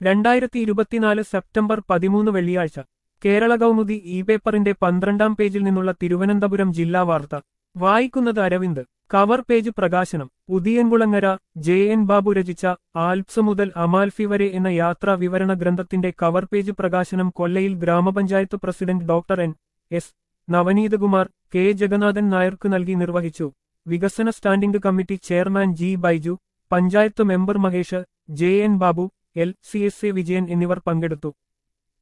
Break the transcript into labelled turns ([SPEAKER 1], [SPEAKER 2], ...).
[SPEAKER 1] രണ്ടായിരത്തി ഇരുപത്തിനാല് സെപ്റ്റംബർ പതിമൂന്ന് വെള്ളിയാഴ്ച കേരള കൗമുദി ഇ പേപ്പറിന്റെ പന്ത്രണ്ടാം പേജിൽ നിന്നുള്ള തിരുവനന്തപുരം ജില്ലാ വാർത്ത വായിക്കുന്നത് അരവിന്ദ് കവർ പേജ് പ്രകാശനം ഉദിയൻകുളങ്ങര ജെ എൻ ബാബു രചിച്ച ആൽപ്സ് മുതൽ അമാൽഫി വരെ എന്ന യാത്രാ വിവരണ ഗ്രന്ഥത്തിന്റെ കവർ പേജ് പ്രകാശനം കൊല്ലയിൽ ഗ്രാമപഞ്ചായത്ത് president doctor N S Navaneethakumar K Jagannathan നായർക്ക് നൽകി നിർവഹിച്ചു വികസന standing committee chairman G Baiju panchayat member Mahesh J N Babu L C S A Vijayan എന്നിവർ പങ്കെടുത്തു